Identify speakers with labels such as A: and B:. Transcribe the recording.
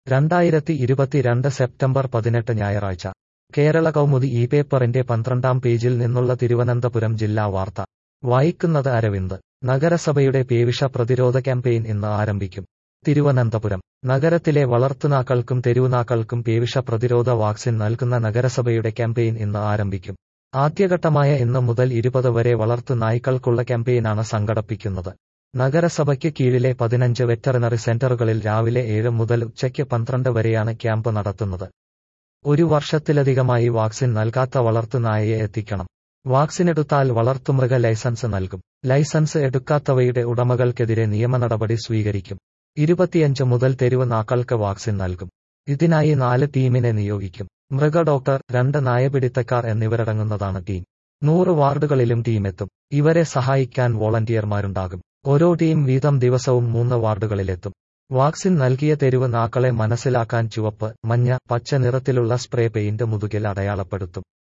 A: രണ്ടായിരത്തി ഇരുപത്തിരണ്ട് സെപ്റ്റംബർ പതിനെട്ട് ഞായറാഴ്ച കേരള കൗമുദി ഈ പേപ്പറിന്റെ പന്ത്രണ്ടാം പേജിൽ നിന്നുള്ള തിരുവനന്തപുരം ജില്ലാ വാർത്ത വായിക്കുന്നത് അരവിന്ദ് നഗരസഭയുടെ പേവിഷ പ്രതിരോധ ക്യാമ്പയിൻ ഇന്ന് ആരംഭിക്കും തിരുവനന്തപുരം നഗരത്തിലെ വളർത്തുനാക്കൾക്കും തെരുവുനാക്കൾക്കും പേവിഷ പ്രതിരോധ വാക്സിൻ നൽകുന്ന നഗരസഭയുടെ ക്യാമ്പയിൻ ഇന്ന് ആരംഭിക്കും ആദ്യഘട്ടമായ ഇന്ന് മുതൽ ഇരുപത് വരെ വളർത്തു നായ്ക്കൾക്കുള്ള ക്യാമ്പയിനാണ് സംഘടിപ്പിക്കുന്നത് നഗരസഭയ്ക്ക് കീഴിലെ പതിനഞ്ച് വെറ്ററിനറി സെന്ററുകളിൽ രാവിലെ ഏഴ് മുതൽ ഉച്ചയ്ക്ക് പന്ത്രണ്ട് വരെയാണ് ക്യാമ്പ് നടത്തുന്നത് ഒരു വർഷത്തിലധികമായി വാക്സിൻ നൽകാത്ത വളർത്തു നായയെ എത്തിക്കണം വാക്സിനെടുത്താൽ വളർത്തുമൃഗ ലൈസൻസ് നൽകും ലൈസൻസ് എടുക്കാത്തവയുടെ ഉടമകൾക്കെതിരെ നിയമ നടപടി സ്വീകരിക്കും ഇരുപത്തിയഞ്ച് മുതൽ തെരുവ് നാക്കൾക്ക് വാക്സിൻ നൽകും ഇതിനായി നാല് ടീമിനെ നിയോഗിക്കും മൃഗ ഡോക്ടർ രണ്ട് നായപിടിത്തക്കാർ എന്നിവരടങ്ങുന്നതാണ് ടീം നൂറ് വാർഡുകളിലും ടീമെത്തും ഇവരെ സഹായിക്കാൻ വോളണ്ടിയർമാരുണ്ടാകും ഓരോ ടീം വീതം ദിവസവും മൂന്ന് വാർഡുകളിലെത്തും വാക്സിൻ നൽകിയ തെരുവ് നാക്കളെ മനസ്സിലാക്കാൻ ചുവപ്പ് മഞ്ഞ പച്ച നിറത്തിലുള്ള സ്പ്രേ പെയിന്റ് മുതുകിൽ അടയാളപ്പെടുത്തും